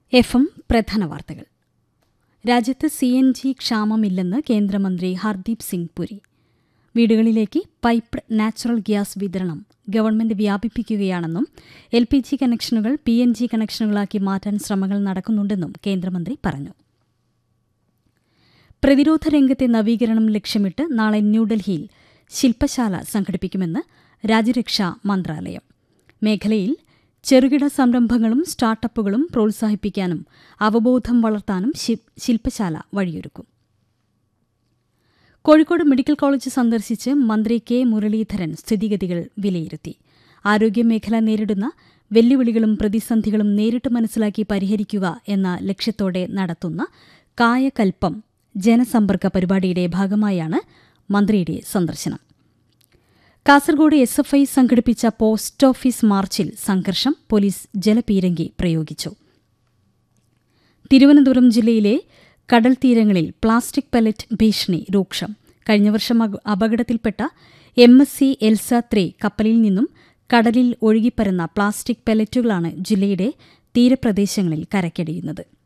F M പ്രധാന വാർത്തകൾ രാജ്യത്ത് സി എൻ ജി ക്ഷാമമില്ലെന്ന് കേന്ദ്രമന്ത്രി ഹർദീപ് സിംഗ് പുരി വീടുകളിലേക്ക് പൈപ്ഡ് നാച്ചുറൽ ഗ്യാസ് വിതരണം ഗവൺമെന്റ് വ്യാപിപ്പിക്കുകയാണെന്നും എൽ പി ജി കണക്ഷനുകൾ പി എൻ ജി കണക്ഷനുകളാക്കി മാറ്റാൻ ശ്രമങ്ങൾ നടക്കുന്നുണ്ടെന്നും കേന്ദ്രമന്ത്രി പറഞ്ഞു പ്രതിരോധ രംഗത്തെ നവീകരണം ലക്ഷ്യമിട്ട് നാളെ ന്യൂഡൽഹിയിൽ ശില്പശാല സംഘടിപ്പിക്കുമെന്ന് രാജ്യരക്ഷാ മന്ത്രാലയം മേഖലയിൽ ചെറുകിട സംരംഭങ്ങളും സ്റ്റാർട്ടപ്പുകളും പ്രോത്സാഹിപ്പിക്കാനും അവബോധം വളർത്താനും ശില്പശാല വഴിയൊരുക്കും കോഴിക്കോട് മെഡിക്കൽ കോളേജ് സന്ദർശിച്ച് മന്ത്രി കെ മുരളീധരൻ സ്ഥിതിഗതികൾ വിലയിരുത്തി ആരോഗ്യമേഖല നേരിടുന്ന വെല്ലുവിളികളും പ്രതിസന്ധികളും നേരിട്ട് മനസ്സിലാക്കി പരിഹരിക്കുക എന്ന ലക്ഷ്യത്തോടെ നടത്തുന്ന കായകൽപ്പം ജനസമ്പർക്ക പരിപാടിയുടെ ഭാഗമായാണ് മന്ത്രിയുടെ സന്ദർശനം കാസർഗോഡ് എസ് എഫ് ഐ സംഘടിപ്പിച്ച പോസ്റ്റ് ഓഫീസ് മാർച്ചിൽ സംഘർഷം പോലീസ് ജലപീരങ്കി പ്രയോഗിച്ചു തിരുവനന്തപുരം ജില്ലയിലെ കടൽ തീരങ്ങളിൽ പ്ലാസ്റ്റിക് പല്ലറ്റ് ഭീഷണി രൂക്ഷം കഴിഞ്ഞ വർഷം അപകടത്തിൽപ്പെട്ട M S C Elsa three കപ്പലിൽ നിന്നും കടലിൽ ഒഴുകിപ്പരന്ന പ്ലാസ്റ്റിക് പല്ലറ്റുകളാണ് ജില്ലയുടെ തീരപ്രദേശങ്ങളിൽ കരക്കടിയുന്നത്